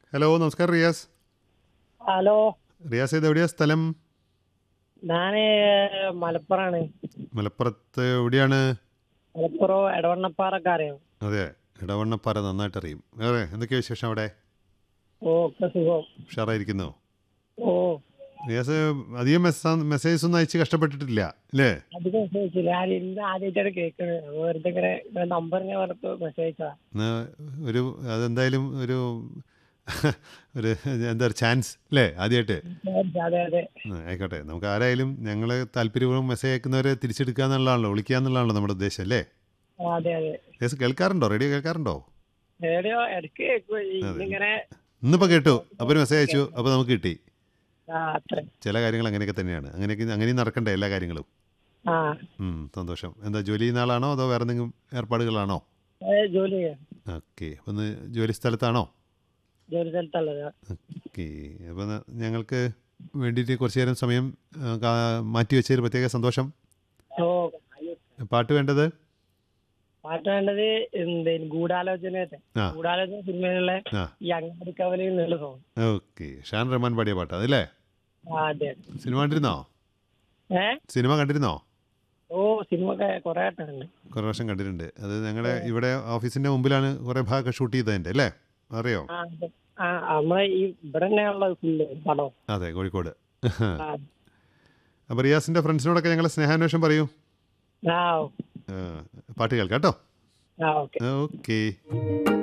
Hello നമസ്കാരം Riyas hello Riyas ഇത് എവിടെയാ സ്ഥലം ഞാന് മലപ്പുറാണ് മലപ്പുറത്ത് എവിടെയാണ് മലപ്പുറം എടവണ്ണപ്പാറക്കാരെയോ അതെ ഇടവണ്ണപ്പാറ നന്നായിട്ട് അറിയും വേറെ എന്തൊക്കെയാ വിശേഷം അവിടെ ഓ ഒക്കെ സുഖം ഉഷാറായിരിക്കുന്നോ ഓ റിയാസ് അധികം മെസ്സ- മെസ്സേജസ് ഒന്നും അയച്ച് കഷ്ടപ്പെട്ടിട്ടില്ല അല്ലേ അധികം മെസ്സേജ് ഞാൻ ഇന്ന് ആദ്യമായിട്ടാണ് കേൾക്കണത് വെറുതെ ഇങ്ങനെ നമ്പർ ഞാൻ പറഞ്ഞപ്പോ മെസ്സേജ് അയച്ചതാ എന്നാ ഒരു അതെന്തായാലും ഒരു ഒരു എന്താ ചാൻസ് അല്ലേ ആദ്യമായിട്ട് അതെ അതെ ആ, ആയിക്കോട്ടെ നമുക്ക് ആരായാലും ഞങ്ങൾ താല്പര്യപൂർവ്വം മെസ്സേജ് അയക്കുന്നവരെ തിരിച്ചെടുക്കുക എന്നുള്ളതാണല്ലോ വിളിക്കുക എന്നുള്ളതാണല്ലോ നമ്മുടെ ഉദ്ദേശം അല്ലേ ആ, അതെ അതെ റിയാസ് കേൾക്കാറുണ്ടോ റേഡിയോ കേൾക്കാറുണ്ടോ റേഡിയോ ഇടയ്ക്ക് കേൾക്കും ഇന്നിങ്ങനെ ഇന്നിപ്പോൾ കേട്ടു അപ്പോൾ ഒരു മെസ്സേജ് അയച്ചു അപ്പോൾ നമുക്ക് കിട്ടി ആ അത്ര ചില കാര്യങ്ങൾ അങ്ങനെയൊക്കെ തന്നെയാണ് അങ്ങനെയൊക്കെ അങ്ങനെയും നടക്കണ്ടേ എല്ലാ കാര്യങ്ങളും ആ ഉം, സന്തോഷം എന്താ ജോലി ചെയ്യുന്ന ആളാണോ അതോ വേറെ എന്തെങ്കിലും ഏർപ്പാടുകളാണോ ഏ, ജോലി ചെയ്യാം ഓക്കെ അപ്പോൾ ഒന്ന് ജോലി സ്ഥലത്താണോ ജോലി സ്ഥലത്തുള്ളത് ഓക്കെ അപ്പോൾ ന- ഞങ്ങൾക്ക് വേണ്ടിയിട്ട് കുറച്ച് നേരം സമയം ആ, കാ- മാറ്റി വെച്ചതിൽ പ്രത്യേക സന്തോഷം ഓ പാട്ട് വേണ്ടത് പാട്ട് വേണ്ടത് എന്തേലും ഗൂഢാലോചന ആ. ഗൂഢാലോചന സിനിമയിലുള്ള ആ ഈ അങ്ങാടി കവലയിൽ നിന്നുള്ള സോങ് ഓക്കെ ഷാൻ റഹ്മാൻ പാടിയ പാട്ട് അതല്ലേ ആ അതെ സിനിമ കണ്ടിരുന്നോ ഏ സിനിമ കണ്ടിരുന്നോ ഓ സിനിമ ഒക്കെ കുറെ ആയിട്ടുണ്ട് കുറേ വർഷം കണ്ടിട്ടുണ്ട് അത് ഞങ്ങളുടെ ഇവിടെ ഓഫീസിൻ്റെ മുമ്പിലാണ് കുറേ ഭാഗമൊക്കെ ഷൂട്ട് ചെയ്തതിൻ്റെ അല്ലേ അറിയോ ആ അതെ. ആ നമ്മളെ ഈ ഇവിടെ തന്നെയുള്ള ഫുള്ള് പടം അതെ കോഴിക്കോട് ആ അപ്പോൾ റിയാസിൻ്റെ ഫ്രണ്ട്സിനോടൊക്കെ ഞങ്ങളെ സ്നേഹാന്വേഷണം പറയൂ ആ ആ, പാട്ട് കേൾക്കാം കേട്ടോ ആ ഓക്കെ ഓക്കെ